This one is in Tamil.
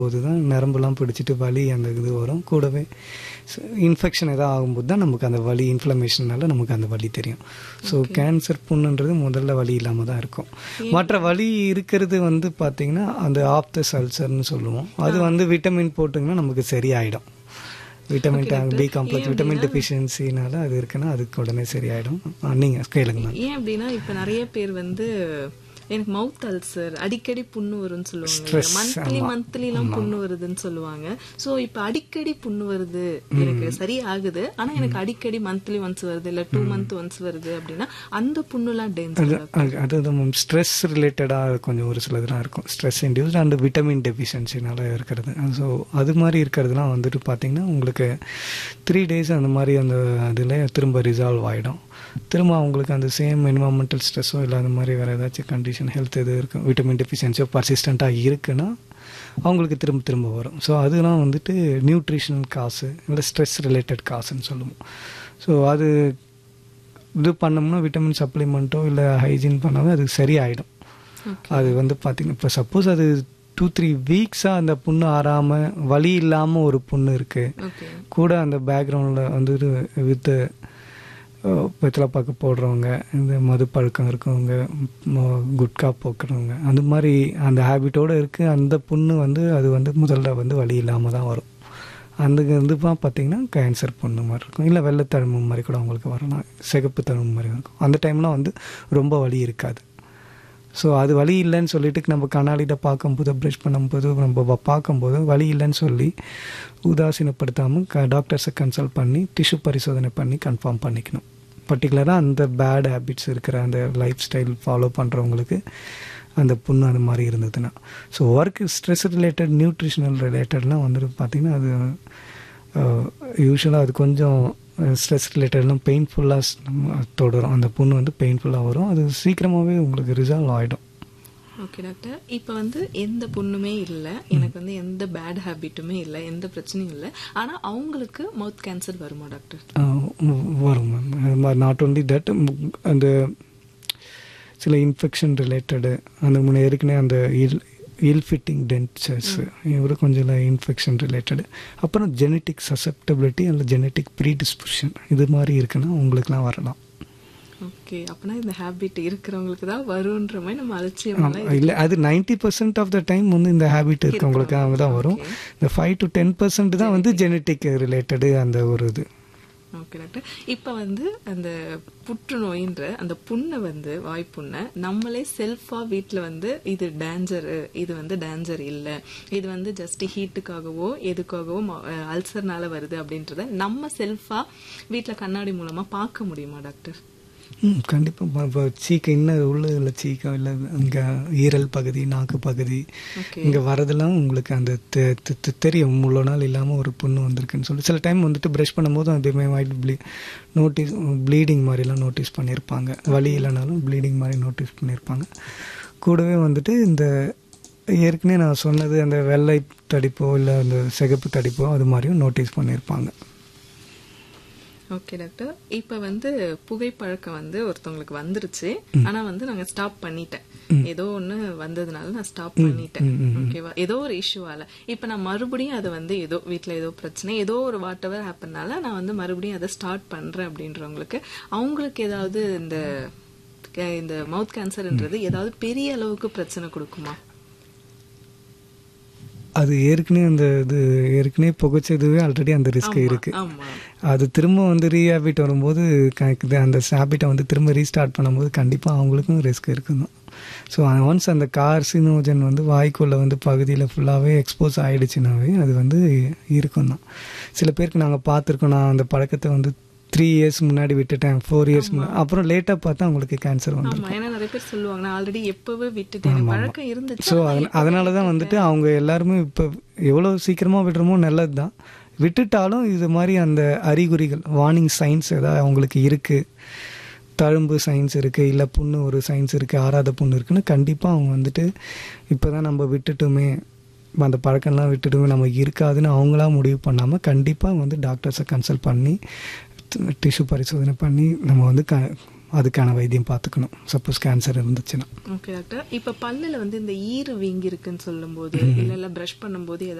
போது தான் நரம்புலாம் பிடிச்சிட்டு வலி அந்த இது வரும் கூடவே இன்ஃபெக்ஷன் எதாவது ஆகும்போது தான் நமக்கு அந்த வலி இன்ஃப்ளமேஷனால நமக்கு அந்த வலி தெரியும் ஸோ கேன்சர் புண்ணுன்றது முதல்ல வலி இல்லாமல் தான் இருக்கும் மற்ற வலி இருக்கிறது வந்து பார்த்தீங்கன்னா அந்த ஆப்தஸ் அல்சர்னு சொல்லுவோம் அது வந்து விட்டமின் போட்டிங்கன்னா நமக்கு சரியாயிடும் விட்டமின் பி காம்ப்ளெக்ஸ் விட்டமின் டெஃபிஷியன்சினால அது இருக்குன்னா அதுக்கு உடனே சரியாயிடும் நீங்கள் கேளுங்க மேம் ஏன் அப்படின்னா இப்ப நிறைய பேர் வந்து எனக்கு மவுத் அல்சர் அடிக்கடி புண்ணு வரும்னு சொல்லுவாங்க Stress, மந்த்லி ஆமா. மந்த்லி எல்லாம் புண்ணு வருதுன்னு சொல்லுவாங்க சோ இப்ப அடிக்கடி புண்ணு வருது எனக்கு சரி ஆகுது ஆனா எனக்கு அடிக்கடி மந்த்லி ஒன்ஸ் வருது இல்ல டூ மந்த் ஒன்ஸ் வருது அப்படின்னா அந்த புண்ணுலாம் டேஞ்சர் அது அது மேம் ஸ்ட்ரெஸ் ரிலேட்டடாக கொஞ்சம் ஒரு சிலதுலாம் இருக்கும் ஸ்ட்ரெஸ் இன்டியூஸ்ட் அண்ட் விட்டமின் டெஃபிஷியன்சினால இருக்கிறது ஸோ அது மாதிரி இருக்கிறதுலாம் வந்துட்டு பார்த்தீங்கன்னா உங்களுக்கு த்ரீ டேஸ் அந்த மாதிரி அந்த இதில் திரும்ப ரிசால்வ் ஆகிடும் திரும்ப அவங்களுக்கு அந்த சேம் என்வாமெண்டல் ஸ்ட்ரெஸ்ஸோ இல்லை அந்த மாதிரி வேறு ஏதாச்சும் கண்டிஷன் ஹெல்த் எது இருக்கும் விட்டமின் டெஃபிஷியன்சியோ பர்சிஸ்டண்ட்டாக இருக்குன்னா அவங்களுக்கு திரும்ப திரும்ப வரும் ஸோ அதெல்லாம் வந்துட்டு நியூட்ரிஷனல் காசு இல்லை ஸ்ட்ரெஸ் ரிலேட்டட் காசுன்னு சொல்லுவோம் ஸோ அது இது பண்ணோம்னா விட்டமின் சப்ளிமெண்ட்டோ இல்லை ஹைஜீன் பண்ணாவே அது சரியாயிடும் அது வந்து பார்த்தீங்கன்னா இப்போ சப்போஸ் அது டூ த்ரீ வீக்ஸாக அந்த புண்ணு ஆறாமல் வலி இல்லாமல் ஒரு புண்ணு இருக்குது ஓகே கூட அந்த பேக்ரவுண்டில் வந்துட்டு வித்து வெத்தலை பாக்கு போடுறவங்க இந்த மது பழக்கம் இருக்கவங்க ம- குட்கா போக்குறவங்க அந்த மாதிரி அந்த ஹேபிட்டோடு இருக்குது அந்த புண்ணு வந்து அது வந்து முதல்ல வந்து வலி இல்லாமல் தான் வரும் அந்த வந்து பார்த்தீங்கன்னா கேன்சர் புண்ணு மாதிரி இருக்கும் இல்லை வெள்ளைத்தழும்பு மாதிரி கூட அவங்களுக்கு வரலாம் சிகப்பு தழும்பு மாதிரி இருக்கும் அந்த டைம்லாம் வந்து ரொம்ப வலி இருக்காது ஸோ அது வலி இல்லைன்னு சொல்லிட்டு நம்ம கண்ணாடியில் பார்க்கும்போது ப்ரஷ் பண்ணும்போது நம்ம ப- பார்க்கும்போது வலி இல்லைன்னு சொல்லி உதாசீனப்படுத்தாமல் க டாக்டர்ஸை கன்சல்ட் பண்ணி டிஷ்யூ பரிசோதனை பண்ணி கன்ஃபார்ம் பண்ணிக்கணும் பர்டிகுலராக அந்த பேட் ஹேபிட்ஸ் இருக்கிற அந்த லைஃப் ஸ்டைல் ஃபாலோ பண்ணுறவங்களுக்கு அந்த புண்ணு அந்த மாதிரி இருந்ததுன்னா so work stress related nutritional ரிலேட்டட்லாம் வந்துட்டு பார்த்திங்கன்னா அது யூஸ்வலாக அது கொஞ்சம் ஸ்ட்ரெஸ் ரிலேட்டட்லாம் பெயின்ஃபுல்லாக தொடரும் அந்த புண்ணு வந்து பெயின்ஃபுல்லாக வரும் அது சீக்கிரமாகவே உங்களுக்கு ரிசால்வ் ஆகிடும் ஓகே டாக்டர் இப்ப வந்து எந்த புண்ணுமே இல்ல எனக்கு வந்து எந்த பேட் ஹேபிட்டுமே இல்ல எந்த பிரச்சனையும் இல்ல ஆனா அவங்களுக்கு மவுத் கேன்சர் வருமா டாக்டர் வரும் மேம் நாட் ஓன்லி தட் அந்த சில இன்ஃபெக்ஷன் ரிலேட்டடு அந்த முன்ன ஏற்கனவே அந்த இல் இல் ஃபிட்டிங் டென்ச்சர்ஸ் இவரு கொஞ்சம் இன்ஃபெக்ஷன் ரிலேட்டடு அப்புறம் ஜெனட்டிக் சசப்டபிலிட்டி அல்ல ஜெனட்டிக் ப்ரீடிஸ்பிரிஷன் இது மாதிரி இருக்குன்னா உங்களுக்குலாம் வரலாம் ஓகே அப்பனா இந்த ஹேபிட் இருக்கிறவங்களுக்கு தான் வரும்ன்ற மாதிரி நம்ம அலட்சியம் இல்லை அது ninety percent of the time வந்து இந்த ஹேபிட் இருக்கவங்களுக்கு அவங்க தான் வரும் இந்த ஃபைவ் டு டென் பர்சன்ட் தான் வந்து ஜெனட்டிக் ரிலேட்டடு அந்த ஒரு இது ஓகே டாக்டர் இப்ப வந்து அந்த புற்றுநோயின்ற அந்த புண்ணை வந்து வாய்ப்புண்ணை நம்மளே செல்ஃபா வீட்ல வந்து இது டேஞ்சர் இது வந்து டேஞ்சர் இல்ல இது வந்து ஜஸ்ட் ஹீட்டுக்காகவோ எதுக்காகவோ அல்சர்னால வருது அப்படின்றத நம்ம செல்ஃபா வீட்ல கண்ணாடி மூலமா பார்க்க முடியுமா டாக்டர் ம் கண்டிப்பாக இப்போ சீக்க இன்னும் உள்ள இல்லை சீக்கம் இல்லை இங்கே ஈரல் பகுதி நாக்கு பகுதி ஓகே இங்கே வரதெல்லாம் உங்களுக்கு அந்த தெ- தெ- தெ- தெரியும் இவ்வளோ நாள் இல்லாமல் ஒரு புண்ணு வந்திருக்குன்னு சொல்லி சில டைம் வந்துட்டு ப்ரஷ் பண்ணும்போது அதுமே வாய்ட் ப்ளீ நோட்டீஸ் ப்ளீடிங் மாதிரிலாம் நோட்டீஸ் பண்ணியிருப்பாங்க வலி இல்லைனாலும் ப்ளீடிங் மாதிரி நோட்டீஸ் பண்ணியிருப்பாங்க கூடவே வந்துட்டு இந்த ஏற்கனவே நான் சொன்னது அந்த வெள்ளை தடிப்போ இல்லை அந்த சிகப்பு தடிப்போ அது மாதிரியும் நோட்டீஸ் பண்ணியிருப்பாங்க ஓகே டாக்டர் இப்ப வந்து புகைப்பழக்கம் வந்து ஒருத்தவங்களுக்கு வந்துருச்சு ஆனா வந்து நாங்க ஸ்டாப் பண்ணிட்டேன் ஏதோ ஒண்ணு வந்ததுனால நான் ஸ்டாப் பண்ணிட்டேன் ஓகேவா ஏதோ ஒரு இஷ்யூவால இப்ப நான் மறுபடியும் அதை வந்து ஏதோ வீட்ல ஏதோ பிரச்சனை ஏதோ ஒரு வாட் எவர் ஹேப்பனால நான் வந்து மறுபடியும் அதை ஸ்டார்ட் பண்றேன் அப்படின்றவங்களுக்கு அவங்களுக்கு ஏதாவது இந்த க- இந்த மவுத் கேன்சர்ன்றது ஏதாவது பெரிய அளவுக்கு பிரச்சனை கொடுக்குமா அது ஏற்கனவே அந்த இது ஏற்கனவே புகைச்சதுவே ஆல்ரெடி அந்த ரிஸ்க் இருக்கு ஆமா அது திரும்ப வந்து ரீஹேபிட் வரும்போது க- இது அந்த ஹேபிட்டை வந்து திரும்ப ரீஸ்டார்ட் பண்ணும்போது கண்டிப்பாக அவங்களுக்கும் ரிஸ்க் இருக்கும் ஸோ ஒன்ஸ் அந்த கார்சினோஜன் வந்து வாய்க்குள்ள வந்து பகுதியில் ஃபுல்லாகவே எக்ஸ்போஸ் ஆயிடுச்சுனாவே அது வந்து இருக்கும் தான் சில பேருக்கு நாங்கள் பார்த்துருக்கோம் நான் அந்த பழக்கத்தை வந்து த்ரீ இயர்ஸ் முன்னாடி விட்டுட்டேன் ஃபோர் இயர்ஸ் முன்னாடி அப்புறம் லேட்டாக பார்த்தா அவங்களுக்கு கேன்சர் வந்து ஆமா ஏன்னா நிறைய பேர் சொல்லுவாங்க நான் ஆல்ரெடி எப்பவே விட்டுட்டேன் எனக்கு பழக்கம் இருந்துச்சு ஸோ அதனால தான் வந்துட்டு அவங்க எல்லாருமே இப்போ எவ்வளோ சீக்கிரமாக விடுறோமோ நல்லது தான் விட்டுட்டாலும் இது மாதிரி அந்த அறிகுறிகள் வார்னிங் சைன்ஸ் ஏதாவது அவங்களுக்கு இருக்குது தழும்பு சயின்ஸ் இருக்குது இல்லை புண்ணு ஒரு சயின்ஸ் இருக்குது ஆறாத புண்ணு இருக்குன்னு கண்டிப்பாக அவங்க வந்துட்டு இப்போ தான் நம்ம விட்டுட்டுமே அந்த பழக்கம்லாம் விட்டுட்டுமே நமக்கு இருக்காதுன்னு அவங்களா முடிவு பண்ணாமல் கண்டிப்பாக வந்து டாக்டர்ஸை கன்சல்ட் பண்ணி டிஷ்யூ பரிசோதனை பண்ணி நம்ம வந்து க அதுக்கான வைத்தியம் பார்த்துக்கணும் சப்போஸ் கேன்சர் இருந்துச்சுன்னா ஓகே டாக்டர் இப்ப பல்லுல வந்து இந்த ஈறு வீங்கி இருக்குன்னு சொல்லும்போது இல்ல இல்ல பிரஷ் பண்ணும்போது